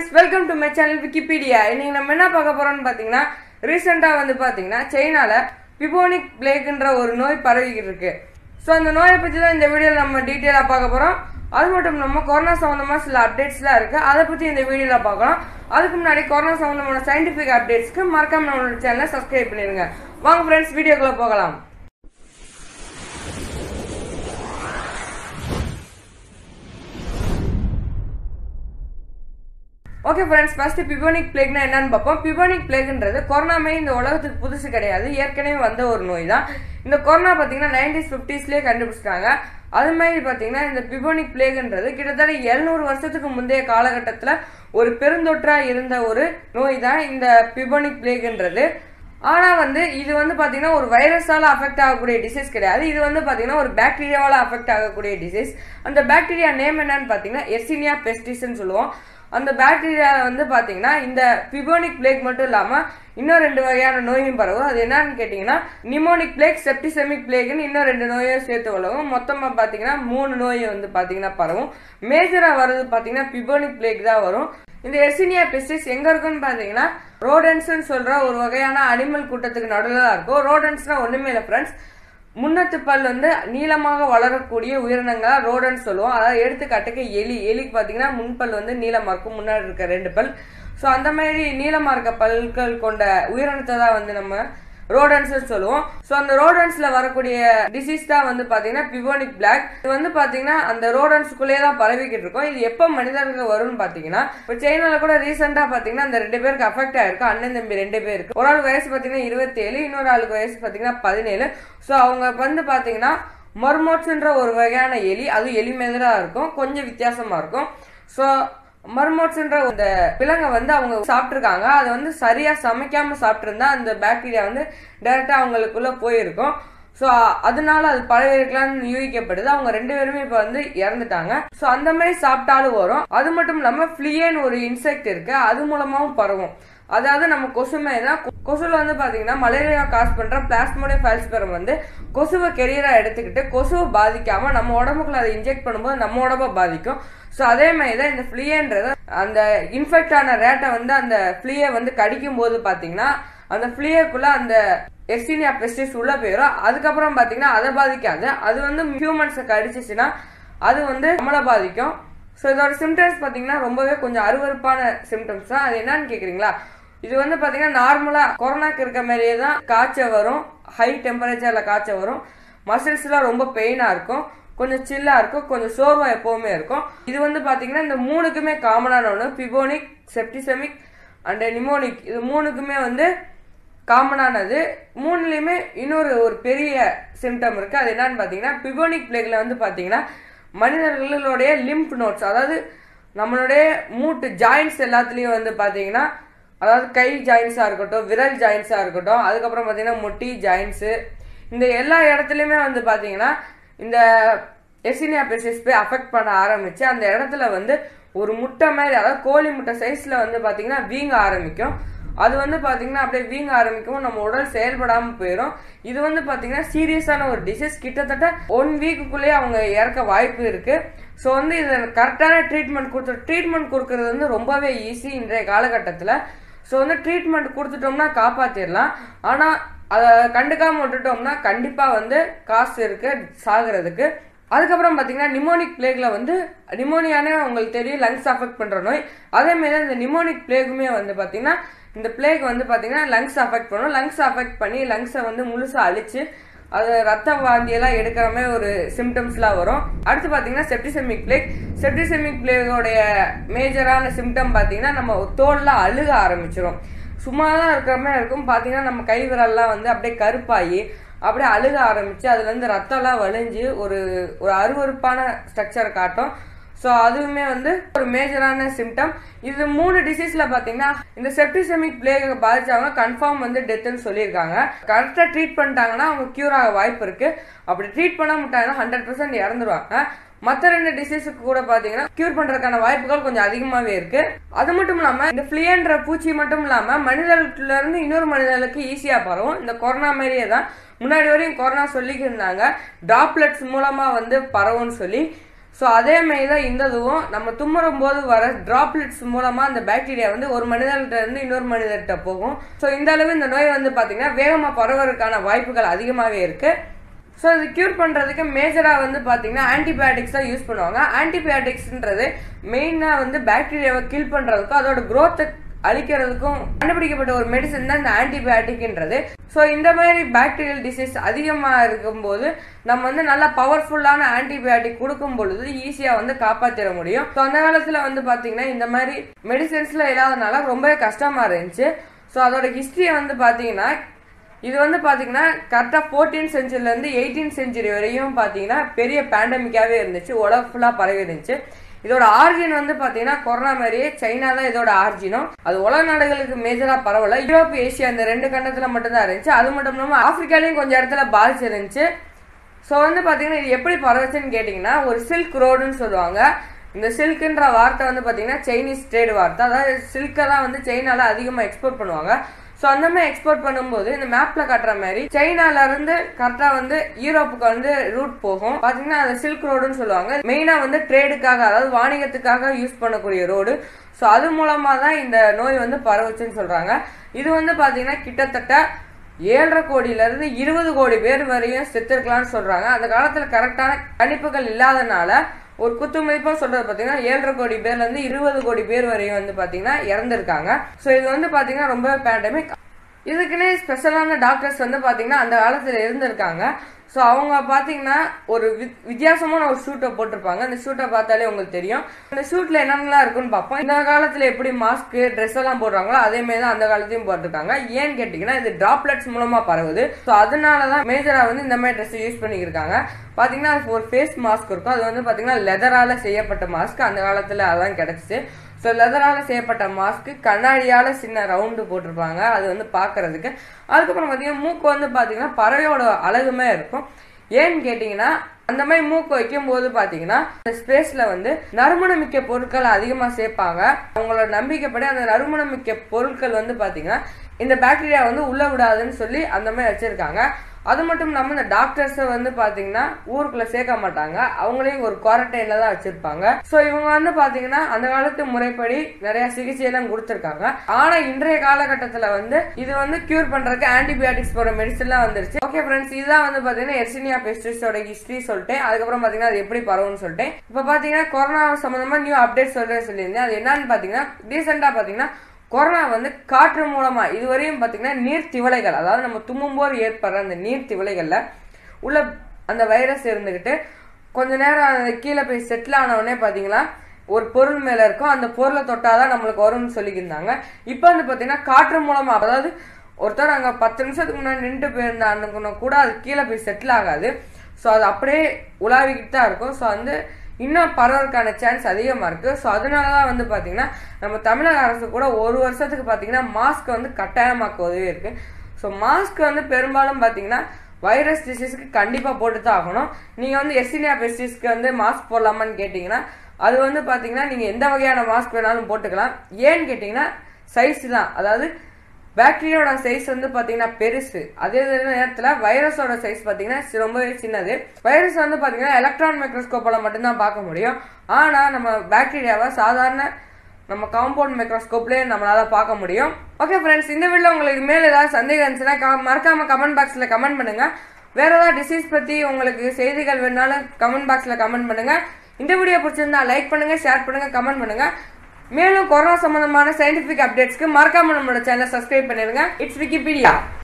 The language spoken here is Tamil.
friends welcome to my channel Wikipedia இன்னைக்கு நம்ம என்ன பார்க்க போறோம்னு பார்த்தீங்கன்னா ரீசெண்டாக வந்து பார்த்தீங்கன்னா சைனால பிபோனிக் பிளேக்ன்ற ஒரு நோய் பரவிக்கிட்டு இருக்கு ஸோ அந்த நோயை பற்றி தான் இந்த வீடியோவில் நம்ம டீட்டெயிலாக பார்க்க போகிறோம் அது மட்டும் இல்லாமல் கொரோனா சம்மந்தமாக சில அப்டேட்ஸ்லாம் இருக்குது அதை பற்றி இந்த வீடியோவில் பார்க்கலாம் அதுக்கு முன்னாடி கொரோனா சம்மந்தமான சயின்டிஃபிக் அப்டேட்ஸ்க்கு மறக்காம நம்மளோட சேனலை சப்ஸ்கிரைப் பண்ணிடுங்க வாங்க ஃப்ரெண்ட்ஸ் வீடியோக்குள்ளே போகலாம் ஓகே ஃப்ரெண்ட்ஸ் ஃபர்ஸ்ட் பிபோனிக் பிளேக்னா என்னன்னு பார்ப்போம் பிபோனிக் பிளேக்ன்றது கொரோனா மாதிரி இந்த உலகத்துக்கு புதுசு கிடையாது ஏற்கனவே வந்த ஒரு நோய் தான் இந்த கொரோனா பார்த்தீங்கன்னா நைன்டிஸ் ஃபிஃப்டிஸ்லேயே கண்டுபிடிச்சிட்டாங்க அது மாதிரி பார்த்தீங்கன்னா இந்த பிபோனிக் பிளேக்ன்றது கிட்டத்தட்ட எழுநூறு வருஷத்துக்கு முந்தைய காலகட்டத்தில் ஒரு பெருந்தொற்றாக இருந்த ஒரு நோய் தான் இந்த பிபோனிக் பிளேக்ன்றது ஆனால் வந்து இது வந்து பார்த்தீங்கன்னா ஒரு வைரஸால் அஃபெக்ட் ஆகக்கூடிய டிசீஸ் கிடையாது இது வந்து பார்த்தீங்கன்னா ஒரு பாக்டீரியாவால் அஃபெக்ட் ஆகக்கூடிய டிசீஸ் அந்த பாக்டீரியா நேம் என்னன்னு பார்த்தீங்கன்னா எர்சினியா பெஸ்டிஸ்ன்னு சொல்லுவோம் அந்த பாக்டீரியா வந்து பார்த்தீங்கன்னா இந்த பிபோனிக் பிளேக் மட்டும் இல்லாமல் இன்னும் ரெண்டு வகையான நோயும் பரவும் அது என்னன்னு கேட்டிங்கன்னா நிமோனிக் பிளேக் செப்டிசெமிக் பிளேக்னு இன்னும் ரெண்டு நோயும் சேர்த்து வளரும் மொத்தமாக பார்த்தீங்கன்னா மூணு நோய் வந்து பார்த்தீங்கன்னா பரவும் மேஜராக வர்றது பார்த்தீங்கன்னா பிபோனிக் பிளேக் தான் வரும் இந்த எர்சினியா பெஸ்டிஸ் எங்க இருக்குன்னு பாத்தீங்கன்னா ரோடன்ஸ்னு சொல்ற ஒரு வகையான அனிமல் கூட்டத்துக்கு நடுவில் தான் இருக்கும் ரோடன்ஸ்னா ஒண்ணுமே இல்லை ஃப்ரெண்ட்ஸ் முன்னத்து பல் வந்து நீளமாக வளரக்கூடிய உயிரினங்களா ரோடன்ஸ் சொல்லுவோம் அதாவது எடுத்துக்காட்டுக்கு எலி எலிக்கு பார்த்தீங்கன்னா முன்பல் வந்து நீளமா இருக்கும் முன்னாடி இருக்க ரெண்டு பல் ஸோ அந்த மாதிரி நீளமா இருக்க பல்கள் கொண்ட உயிரினத்தை தான் வந்து நம்ம ரோடன்ஸ் சொல்லுவோம் ஸோ அந்த ரோடன்ஸ்ல வரக்கூடிய டிசீஸ் தான் வந்து பாத்தீங்கன்னா பிபோனிக் பிளாக் இது வந்து பாத்தீங்கன்னா அந்த ரோடன்ஸ்குள்ளேயே தான் பரவிக்கிட்டு இருக்கும் இது எப்போ மனிதர்களுக்கு வரும்னு பாத்தீங்கன்னா இப்போ சைனால கூட ரீசெண்டா பாத்தீங்கன்னா அந்த ரெண்டு பேருக்கு அஃபெக்ட் ஆயிருக்கு அண்ணன் தம்பி ரெண்டு பேருக்கு ஒரு ஆள் வயசு பாத்தீங்கன்னா இருபத்தேழு இன்னொரு ஆளுக்கு வயசு பாத்தீங்கன்னா பதினேழு ஸோ அவங்க வந்து பாத்தீங்கன்னா மர்மோட்ஸ்ன்ற ஒரு வகையான எலி அது எலி மேதரா இருக்கும் கொஞ்சம் வித்தியாசமா இருக்கும் ஸோ மர்மோட்ஸ்ன்ற இந்த விலங்கை வந்து அவங்க சாப்பிட்ருக்காங்க அதை வந்து சரியா சமைக்காம சாப்பிட்டிருந்தா அந்த பாக்டீரியா வந்து டைரக்டா அவங்களுக்குள்ள போயிருக்கும் ஸோ அதனால அது பரவி இருக்கலாம்னு யூகிக்கப்படுது அவங்க ரெண்டு பேருமே இப்போ வந்து இறந்துட்டாங்க ஸோ அந்த மாதிரி சாப்பிட்டாலும் வரும் அது மட்டும் இல்லாமல் ஃப்ளியேன்னு ஒரு இன்செக்ட் இருக்கு அது மூலமாவும் பரவும் அதாவது நம்ம கொசு மாதிரி தான் கொசுல வந்து பாத்தீங்கன்னா மலேரியா காஸ் பண்ற பிளாஸ்மோடிய ஃபைல்ஸ்பெரம் வந்து கொசுவை கெரியரா எடுத்துக்கிட்டு கொசுவை பாதிக்காம நம்ம உடம்புக்குள்ள அதை இன்ஜெக்ட் பண்ணும்போது நம்ம உடம்ப பாதிக்கும் ஸோ அதே மாதிரி தான் இந்த ஃப்ளியன்றது அந்த இன்ஃபெக்ட் ஆன ரேட்டை வந்து அந்த ஃப்ளியை வந்து கடிக்கும் போது பாத்தீங்கன்னா அந்த ஃப்ளியக்குள்ள அந்த எர்சினியா பெஸ்டிஸ் உள்ள போயிடும் அதுக்கப்புறம் பாத்தீங்கன்னா அதை பாதிக்காது அது வந்து ஹியூமன்ஸை கடிச்சிச்சுன்னா அது வந்து நம்மளை பாதிக்கும் ஸோ இதோட சிம்டம்ஸ் பார்த்தீங்கன்னா ரொம்பவே கொஞ்சம் அருவறுப்பான சிம்டம்ஸ் தான் அது என்னன்னு கேட்குறீங்களா இது வந்து பார்த்தீங்கன்னா நார்மலாக கொரோனாக்கு இருக்க மாதிரியே தான் காய்ச்சல் வரும் ஹை டெம்பரேச்சரில் காய்ச்சல் வரும் மசில்ஸ்லாம் ரொம்ப பெயினாக இருக்கும் கொஞ்சம் சில்லாக இருக்கும் கொஞ்சம் சோர்வாக எப்போவுமே இருக்கும் இது வந்து பார்த்தீங்கன்னா இந்த மூணுக்குமே காமனான ஒன்று பிபோனிக் செப்டிசெமிக் அண்ட் நிமோனிக் இது மூணுக்குமே வந்து காமனானது மூணுலேயுமே இன்னொரு ஒரு பெரிய சிம்டம் இருக்குது அது என்னன்னு பார்த்தீங்கன்னா பிபோனிக் பிளேக்கில் வந்து பார்த்தீங்கன்னா மனிதர்களுடைய லிம்ப் நோட்ஸ் அதாவது நம்மளுடைய மூட்டு ஜாயின்ஸ் எல்லாத்துலேயும் வந்து பார்த்தீங்கன்னா அதாவது கை ஜாயின்ஸாக இருக்கட்டும் விரல் ஜாயின்ஸாக இருக்கட்டும் அதுக்கப்புறம் பார்த்தீங்கன்னா முட்டி ஜாயின்ஸு இந்த எல்லா இடத்துலையுமே வந்து பார்த்தீங்கன்னா இந்த எசினியா பெசிஸ் போய் அஃபெக்ட் பண்ண ஆரம்பிச்சு அந்த இடத்துல வந்து ஒரு முட்டை மாதிரி அதாவது கோழி முட்டை சைஸில் வந்து பார்த்தீங்கன்னா வீங்க ஆரம்பிக்கும் அது வந்து பார்த்தீங்கன்னா அப்படியே வீங்க ஆரம்பிக்கும் நம்ம உடல் செயல்படாமல் போயிடும் இது வந்து பார்த்தீங்கன்னா சீரியஸான ஒரு டிசீஸ் கிட்டத்தட்ட ஒன் வீக்குக்குள்ளேயே அவங்க இறக்க வாய்ப்பு இருக்கு ஸோ வந்து இதை கரெக்டான ட்ரீட்மெண்ட் கொடுத்து ட்ரீட்மெண்ட் கொடுக்கறது வந்து ரொம்பவே ஈஸி இன்றைய காலகட்டத்தில் ஸோ வந்து ட்ரீட்மெண்ட் கொடுத்துட்டோம்னா காப்பாற்றிடலாம் ஆனால் அதை கண்டுக்காம விட்டுட்டோம்னா கண்டிப்பாக வந்து காசு இருக்கு சாகிறதுக்கு அதுக்கப்புறம் பார்த்தீங்கன்னா நிமோனிக் பிளேக்ல வந்து நிமோனியானே உங்களுக்கு தெரியும் லங்ஸ் அஃபெக்ட் பண்ணுற நோய் அதே மாதிரி இந்த நிமோனிக் பிளேக்குமே வந்து பார்த்தீங்கன்னா இந்த பிளேக் வந்து பார்த்தீங்கன்னா லங்ஸ் அஃபெக்ட் பண்ணும் லங்ஸ் அஃபெக்ட் பண்ணி லங்ஸை வந்து முழுசாக அழிச்சு அது ரத்த வாந்தியெல்லாம் எடுக்கிற மாதிரி ஒரு சிம்டம்ஸ்லாம் வரும் அடுத்து பார்த்தீங்கன்னா செப்டிசெமிக் பிளேக் செப்டிசெமிக் பிளேக்கோடைய மேஜரான சிம்டம் பார்த்தீங்கன்னா நம்ம தோல்லாம் அழுக ஆரம்பிச்சிடும் சும்மா தான் இருக்கிற மாதிரி இருக்கும் பார்த்தீங்கன்னா நம்ம கை விரல்லாம் வந்து அப்படியே கருப்பாகி அப்படியே அழுக ஆரம்பிச்சு அதுலேருந்து ரத்தம்லாம் வலிஞ்சு ஒரு ஒரு அருவறுப்பான ஸ்ட்ரக்சர் காட்டும் ஸோ அதுவுமே வந்து ஒரு மேஜரான சிம்டம் இது மூணு டிசீஸ்ல பாத்தீங்கன்னா இந்த செப்டிசெமிக் பிளேக பாதிச்சவங்க கன்ஃபார்ம் வந்து டெத்துன்னு சொல்லியிருக்காங்க கரெக்டாக ட்ரீட் பண்ணிட்டாங்கன்னா அவங்க கியூர் ஆக வாய்ப்பு இருக்கு அப்படி ட்ரீட் பண்ண முட்டாங்கன்னா ஹண்ட்ரட் பர்சன்ட் இறந்துருவாங்க மற்ற ரெண்டு டிசீஸுக்கு கூட பாத்தீங்கன்னா கியூர் பண்றதுக்கான வாய்ப்புகள் கொஞ்சம் அதிகமாவே இருக்கு அது மட்டும் இல்லாம இந்த பிளியன்ற பூச்சி மட்டும் இல்லாம மனிதர்கள்ல இருந்து இன்னொரு மனிதர்களுக்கு ஈஸியா பரவும் இந்த கொரோனா மாதிரியே தான் முன்னாடி வரையும் கொரோனா சொல்லிக்கிட்டு இருந்தாங்க டிராப்லெட்ஸ் மூலமா வந்து பரவும்னு சொல்லி ஸோ அதே மாதிரி தான் இந்த இதுவும் நம்ம தும்முறும் போது வர டிராப்லெட்ஸ் மூலமா அந்த பாக்டீரியா வந்து ஒரு மனிதர்கிட்ட இருந்து இன்னொரு மனிதர்கிட்ட போகும் ஸோ இந்த அளவு இந்த நோய் வந்து பாத்தீங்கன்னா வேகமா பரவறதுக்கான வாய்ப்புகள் அதிகமாகவே இருக்கு ஸோ இது கியூர் பண்ணுறதுக்கு மேஜராக வந்து பார்த்தீங்கன்னா ஆன்டிபயோட்டிக்ஸ் தான் யூஸ் பண்ணுவாங்க ஆன்டிபயோட்டிக்ஸ்ன்றது மெயினாக வந்து பாக்டீரியாவை கில் பண்ணுறதுக்கும் அதோட growth அழிக்கிறதுக்கும் கண்டுபிடிக்கப்பட்ட ஒரு மெடிசன் தான் இந்த ஆன்டிபயோட்டிக்ன்றது ஸோ இந்த மாதிரி பாக்டீரியல் டிசீஸ் அதிகமாக இருக்கும்போது நம்ம வந்து நல்லா பவர்ஃபுல்லான ஆன்டிபயோட்டிக் கொடுக்கும் பொழுது ஈஸியாக வந்து காப்பாற்றிட முடியும் ஸோ அந்த காலத்தில் வந்து பார்த்தீங்கன்னா இந்த மாதிரி மெடிசன்ஸ்ல இல்லாதனால ரொம்பவே கஷ்டமாக இருந்துச்சு ஸோ அதோட ஹிஸ்ட்ரியை வந்து பார்த்தீங்கன்னா இது வந்து பாத்தீங்கன்னா கரெக்டாக ஃபோர்டீன் செஞ்சுரிலேருந்து எயிட்டீன் செஞ்சுரி வரையும் பார்த்தீங்கன்னா பெரிய பேண்டமிக்காவே இருந்துச்சு உலகம் ஃபுல்லாக பரவி இருந்துச்சு இதோட ஆரிஜின் வந்து பாத்தீங்கன்னா கொரோனா மாதிரியே சைனா தான் இதோட ஆரிஜினும் அது உலக நாடுகளுக்கு மேஜரா பரவல யூரோப் ஏசியா இந்த ரெண்டு கண்டத்துல மட்டும்தான் இருந்துச்சு அது மட்டும் இல்லாம ஆப்பிரிக்காலையும் கொஞ்சம் இடத்துல பாதிச்சு இருந்துச்சு ஸோ வந்து பாத்தீங்கன்னா இது எப்படி பரவச்சுன்னு கேட்டிங்கன்னா ஒரு சில்க் ரோடுன்னு சொல்லுவாங்க இந்த சில்க்குன்ற வார்த்தை வந்து பாத்தீங்கன்னா சைனீஸ் ட்ரேடு வார்த்தை அதாவது சில்கை தான் வந்து சைனால அதிகமாக எக்ஸ்போர்ட் பண்ணுவாங்க ஸோ அந்த மாதிரி எக்ஸ்போர்ட் பண்ணும்போது இந்த மேப்ல காட்டுற மாதிரி சைனால இருந்து கரெக்டா வந்து யூரோப்புக்கு வந்து ரூட் போகும் பாத்தீங்கன்னா அது சில்க் ரோடுன்னு சொல்லுவாங்க மெயினா வந்து ட்ரேடுக்காக அதாவது வாணிகத்துக்காக யூஸ் பண்ணக்கூடிய ரோடு ஸோ அது மூலமா தான் இந்த நோய் வந்து பரவுச்சுன்னு சொல்றாங்க இது வந்து பாத்தீங்கன்னா கிட்டத்தட்ட ஏழரை கோடியில இருந்து இருபது கோடி பேர் வரையும் செத்துருக்கலாம்னு சொல்றாங்க அந்த காலத்துல கரெக்டான கணிப்புகள் இல்லாதனால ஒரு குத்து மதிப்பா சொல்றது பாத்தீங்கன்னா ஏழரை கோடி பேர்ல இருந்து இருபது கோடி பேர் வரையும் வந்து பாத்தீங்கன்னா இறந்திருக்காங்க சோ இது வந்து பாத்தீங்கன்னா ரொம்ப பேண்டமிக் இதுக்குன்னே ஸ்பெஷலான டாக்டர்ஸ் வந்து பாத்தீங்கன்னா அந்த காலத்துல இருந்திருக்காங்க ஸோ அவங்க பார்த்தீங்கன்னா ஒரு வி- வித்தியாசமான ஒரு ஷூட்டை போட்டிருப்பாங்க அந்த ஷூட்டை பார்த்தாலே உங்களுக்கு தெரியும் அந்த ஷூட்ல என்னென்னலாம் இருக்குன்னு பார்ப்போம் இந்த காலத்துல எப்படி மாஸ்க் ட்ரெஸ் எல்லாம் போடுறாங்களோ அதே மாதிரி தான் அந்த காலத்தையும் போட்டிருக்காங்க ஏன்னு கேட்டிங்கன்னா இது டிராப்லெட்ஸ் மூலமா பரவுது ஸோ அதனால தான் மேஜரா வந்து இந்த மாதிரி ட்ரெஸ் யூஸ் பண்ணியிருக்காங்க பாத்தீங்கன்னா அது ஒரு ஃபேஸ் மாஸ்க் இருக்கும் அது வந்து பாத்தீங்கன்னா லெதரால செய்யப்பட்ட மாஸ்க் அந்த காலத்துல அதான் கிடைச்சிச்சு ஸோ லெதரால செய்யப்பட்ட மாஸ்க் கண்ணாடியால சின்ன ரவுண்டு போட்டிருப்பாங்க அது வந்து பார்க்கிறதுக்கு அதுக்கப்புறம் பார்த்தீங்கன்னா மூக்கு வந்து பார்த்தீங்கன்னா பறவையோட அழகுமே இருக்கும் ஏன்னு கேட்டிங்கன்னா அந்த மாதிரி மூக்கு வைக்கும் போது பார்த்தீங்கன்னா அந்த ஸ்பேஸ்ல வந்து நறுமணமிக்க பொருட்கள் அதிகமாக சேர்ப்பாங்க அவங்களோட நம்பிக்கைப்படி அந்த நறுமணமிக்க பொருட்கள் வந்து பார்த்தீங்கன்னா இந்த பாக்டீரியா வந்து உள்ள விடாதுன்னு சொல்லி அந்த மாதிரி வச்சிருக்காங்க அது மட்டும் இல்லாமல் இந்த டாக்டர்ஸை வந்து பார்த்தீங்கன்னா ஊருக்குள்ள சேர்க்க மாட்டாங்க அவங்களையும் ஒரு குவாரண்டைன்ல தான் வச்சிருப்பாங்க ஸோ இவங்க வந்து பார்த்தீங்கன்னா அந்த காலத்து முறைப்படி நிறைய சிகிச்சை எல்லாம் கொடுத்துருக்காங்க ஆனா இன்றைய காலகட்டத்தில் வந்து இது வந்து கியூர் பண்றதுக்கு ஆன்டிபயோட்டிக்ஸ் போற மெடிசன்லாம் வந்துருச்சு ஓகே ஃப்ரெண்ட்ஸ் இதுதான் வந்து பார்த்தீங்கன்னா எர்சினியா பெஸ்டிஸோட ஹிஸ்ட்ரி சொல்லிட்டேன் அதுக்கப்புறம் பார்த்தீங்கன்னா அது எப்படி பரவும்னு சொல்லிட்டேன் இப்போ பார்த்தீங்கன்னா கொரோனா சம்பந்தமா நியூ அப்டேட் சொல்றேன் சொல்லியிருந்தேன் அது என்னன்னு பார்த்தீங்கன்னா ரீசெண்டாக பார்த்தீங்கன்னா கொரோனா வந்து காற்று மூலமா இதுவரையும் பாத்தீங்கன்னா நீர் திவலைகள் அதாவது நம்ம தும்மும் போது ஏற்படுற அந்த நீர் திவலைகள்ல உள்ள அந்த வைரஸ் இருந்துகிட்டு கொஞ்ச நேரம் அது கீழே போய் செட்டில் ஆன உடனே பாத்தீங்கன்னா ஒரு பொருள் மேல இருக்கும் அந்த பொருளை தொட்டாதான் நம்மளுக்கு வரும்னு சொல்லியிருந்தாங்க இப்போ வந்து பாத்தீங்கன்னா காற்று மூலமா அதாவது ஒருத்தர் அங்க பத்து நிமிஷத்துக்கு முன்னாடி நின்று போயிருந்தாங்க கூட அது கீழே போய் செட்டில் ஆகாது ஸோ அது அப்படியே உலாவிக்கிட்டு தான் இருக்கும் ஸோ வந்து இன்னும் பரவறதுக்கான சான்ஸ் அதிகமாக இருக்குது ஸோ அதனால தான் வந்து பார்த்தீங்கன்னா நம்ம தமிழக அரசு கூட ஒரு வருஷத்துக்கு பார்த்தீங்கன்னா மாஸ்க் வந்து கட்டாயமாக்க உதவி இருக்குது ஸோ மாஸ்க் வந்து பெரும்பாலும் பார்த்தீங்கன்னா வைரஸ் டிசீஸ்க்கு கண்டிப்பாக போட்டு தான் ஆகணும் நீங்கள் வந்து எஸ்டினியா பெஸ்டிஸ்க்கு வந்து மாஸ்க் போடலாமான்னு கேட்டிங்கன்னா அது வந்து பார்த்தீங்கன்னா நீங்கள் எந்த வகையான மாஸ்க் வேணாலும் போட்டுக்கலாம் ஏன்னு கேட்டிங்கன்னா சைஸ் தான் அதாவது பாக்டீரியாவோட சைஸ் வந்து பாத்தீங்கன்னா பெருசு அதே நேரத்துல வைரஸோட சைஸ் பாத்தீங்கன்னா சி- ரொம்பவே சின்னது வைரஸ் வந்து பாத்தீங்கன்னா எலக்ட்ரான் மைக்ரோஸ்கோப்பால மட்டும்தான் பார்க்க முடியும் ஆனா நம்ம பாக்டீரியாவை சாதாரண நம்ம காம்பவுண்ட் மைக்ரோஸ்கோப்லயே நம்மளால பார்க்க முடியும் ஓகே ஃப்ரெண்ட்ஸ் இந்த வீடியோ உங்களுக்கு மேல ஏதாவது சந்தேகம் இருந்துச்சுன்னா க- மறக்காம கமெண்ட் பாக்ஸ்ல கமெண்ட் பண்ணுங்க வேற ஏதாவது டிசீஸ் பத்தி உங்களுக்கு செய்திகள் வேணாலும் கமெண்ட் பாக்ஸ்ல கமெண்ட் பண்ணுங்க இந்த வீடியோ பிடிச்சிருந்தா லைக் பண்ணுங்க ஷேர் பண்ணுங்க கமெண்ட் பண்ணுங்க மேலும் கொரோனா சம்பந்தமான சயின்டிபிக் அப்டேட்ஸ்க்கு மறக்காம நம்மளோட சேனலை சப்ஸ்கிரைப் பண்ணிருங்க இட்ஸ் விக்கிபீடியா